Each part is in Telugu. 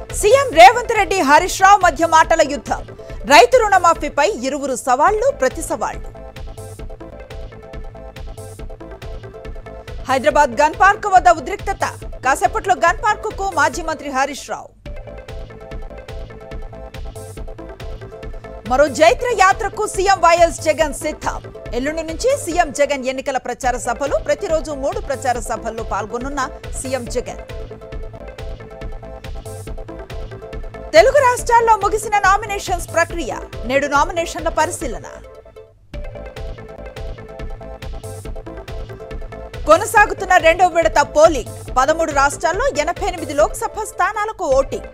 సీఎం రేవంత్ రెడ్డి హరీష్ రావు మధ్య మాటల యుద్ధం రైతు రుణమాఫీపై ఇరువురు సవాళ్లు ప్రతి సవాళ్లు హైదరాబాద్ గన్ పార్క్ వద్ద ఉద్రిక్తత కాసేపట్లో గన్ పార్క్ కు మాజీ మంత్రి హరీష్ రావు మరో జైత్ర యాత్రకు సీఎం వైఎస్ జగన్ సిద్ధం ఎల్లుండి నుంచి సీఎం జగన్ ఎన్నికల ప్రచార సభలు ప్రతిరోజు మూడు ప్రచార సభల్లో పాల్గొనున్న సీఎం జగన్ తెలుగు రాష్ట్రాల్లో ముగిసిన నామినేషన్స్ ప్రక్రియ నేడు నామినేషన్ల పరిశీలన కొనసాగుతున్న రెండో విడత పోలింగ్ పదమూడు రాష్ట్రాల్లో ఎనభై ఎనిమిది లోక్సభ స్థానాలకు ఓటింగ్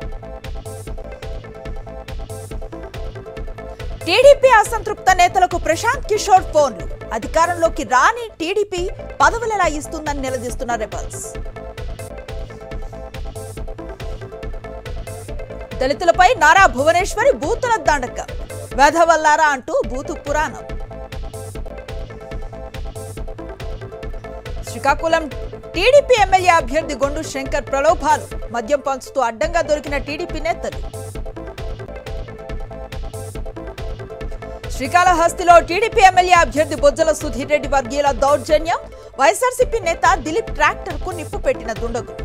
టీడీపీ అసంతృప్త నేతలకు ప్రశాంత్ కిషోర్ ఫోన్లు అధికారంలోకి రాని టీడీపీ పదవులెలా ఇస్తుందని నిలదీస్తున్న రెబల్స్ దళితులపై నారా భువనేశ్వరి బూతుల దండకం వెధవల్లారా అంటూ బూతు పురాణం శ్రీకాకుళం టీడీపీ ఎమ్మెల్యే అభ్యర్థి గొండు శంకర్ ప్రలోభాలు మద్యం పంచుతూ అడ్డంగా దొరికిన టీడీపీ నేతలు శ్రీకాళహస్తిలో టీడీపీ ఎమ్మెల్యే అభ్యర్థి బొజ్జల సుధీర్ రెడ్డి వర్గీయుల దౌర్జన్యం వైఎస్ఆర్సీపీ నేత దిలీప్ ట్రాక్టర్ కు నిప్పు పెట్టిన దుండగు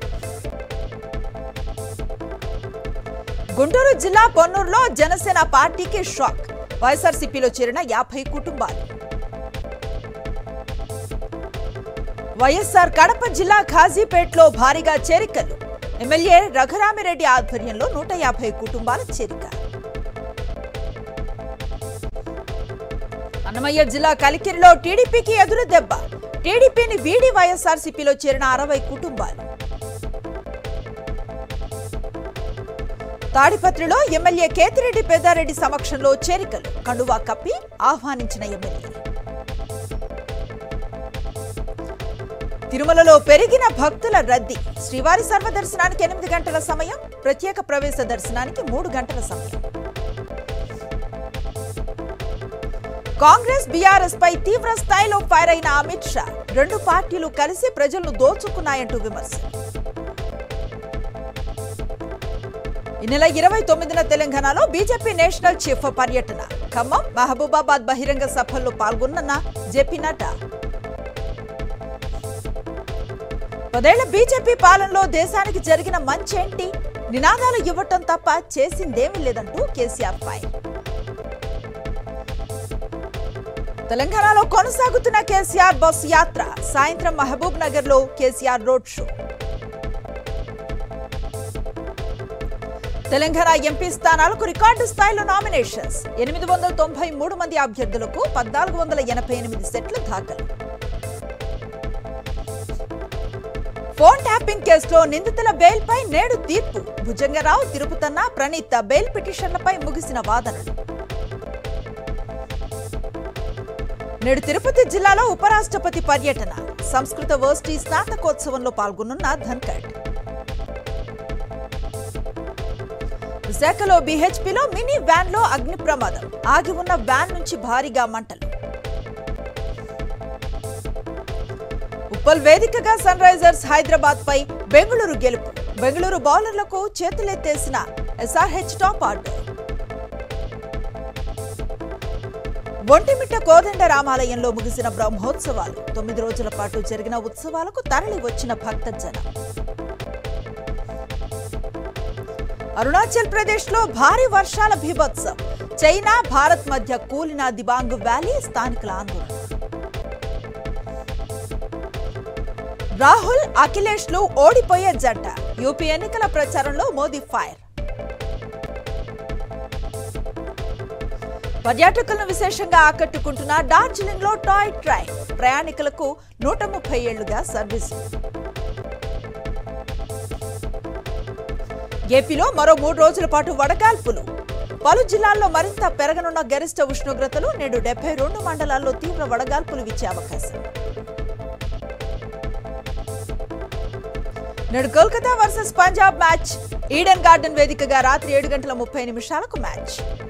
గుంటూరు జిల్లా పొన్నూరులో జనసేన పార్టీకి షాక్ వైఎస్ఆర్సీపీలో చేరిన యాభై కుటుంబాలు వైఎస్ఆర్ కడప జిల్లా ఖాజీపేటలో భారీగా చేరికలు ఎమ్మెల్యే రఘురామిరెడ్డి ఆధ్వర్యంలో నూట యాభై కుటుంబాల చేరిక అన్నమయ్య జిల్లా కలికిరిలో టీడీపీకి ఎదురు దెబ్బ టీడీపీని వీడి వైఎస్ఆర్సీపీలో చేరిన అరవై కుటుంబాలు తాడిపత్రిలో ఎమ్మెల్యే కేతిరెడ్డి పెద్దారెడ్డి సమక్షంలో చేరికలు కండువా కప్పి ఆహ్వానించిన ఎమ్మెల్యే తిరుమలలో పెరిగిన భక్తుల రద్దీ శ్రీవారి సర్వదర్శనానికి ఎనిమిది గంటల సమయం ప్రత్యేక ప్రవేశ దర్శనానికి మూడు గంటల సమయం కాంగ్రెస్ బీఆర్ఎస్ పై తీవ్ర స్థాయిలో ఫైర్ అయిన అమిత్ షా రెండు పార్టీలు కలిసి ప్రజలను దోచుకున్నాయంటూ విమర్శ ఈ నెల ఇరవై తొమ్మిదిన తెలంగాణలో బీజేపీ నేషనల్ చీఫ్ పర్యటన ఖమ్మం మహబూబాబాద్ బహిరంగ సభల్లో పాల్గొన్న జేపీ నడ్డా పదేళ్ల బీజేపీ పాలనలో దేశానికి జరిగిన మంచేంటి నినాదాలు ఇవ్వటం తప్ప చేసిందేమీ లేదంటూ కేసీఆర్ ఫైర్ తెలంగాణలో కొనసాగుతున్న కేసీఆర్ బస్సు యాత్ర సాయంత్రం మహబూబ్ నగర్ లో KCR road show Telangana MP స్థానాలకు రికార్డు స్థాయిలో నామినేషన్స్ ఎనిమిది వందల తొంభై మూడు మంది అభ్యర్థులకు పద్నాలుగు వందల ఎనభై ఎనిమిది సెట్లు దాఖలు ఫోన్ ట్యాపింగ్ కేసులో నిందితుల బెయిల్పై నేడు తీర్పు భుజంగరావు తిరుపతన్న ప్రణీత్ బెయిల్ పిటిషన్లపై ముగిసిన వాదనలు నేడు తిరుపతి జిల్లాలో ఉపరాష్ట్రపతి పర్యటన సంస్కృత వర్సిటీ స్నాతకోత్సవంలో పాల్గొనున్న ధన్కడ్ విశాఖలో బీహెచ్పీలో మినీ వ్యాన్ లో అగ్ని ప్రమాదం ఆగి ఉన్న వ్యాన్ నుంచి భారీగా మంటలు ఉప్పల్ వేదికగా సన్ రైజర్స్ హైదరాబాద్ పై బెంగళూరు గెలుపు బెంగళూరు బౌలర్లకు చేతులెత్తేసిన SRH top order Vontimitta Kodanda రామాలయంలో ముగిసిన బ్రహ్మోత్సవాలు తొమ్మిది రోజుల పాటు జరిగిన ఉత్సవాలకు తరలి వచ్చిన భక్తజనం అరుణాచల్ ప్రదేశ్ లో భారీ వర్షాల బీభత్సం చైనా భారత్ మధ్య కూలిన దిబాంగ్ వ్యాలీ స్థానికుల ఆందోళన రాహుల్ అఖిలేష్ లు ఓడిపోయే జంట యూపీ ఎన్నికల ప్రచారంలో మోదీ ఫైర్ పర్యాటకులను విశేషంగా ఆకట్టుకుంటున్న డార్జిలింగ్ లో టాయ్ ట్రైన్ ప్రయాణికులకు నూట ముప్పై ఏళ్లుగా సర్వీసు ఏపీలో మరో మూడు రోజుల పాటు వడగాల్పులు పలు జిల్లాల్లో మరింత పెరగనున్న గరిష్ట ఉష్ణోగ్రతలు నేడు డెబ్బై రెండు మండలాల్లో తీవ్ర వడగాల్పులు వీచే అవకాశం నేడు Kolkata versus Punjab match Eden Garden వేదికగా రాత్రి ఏడు గంటల ముప్పై నిమిషాలకు మ్యాచ్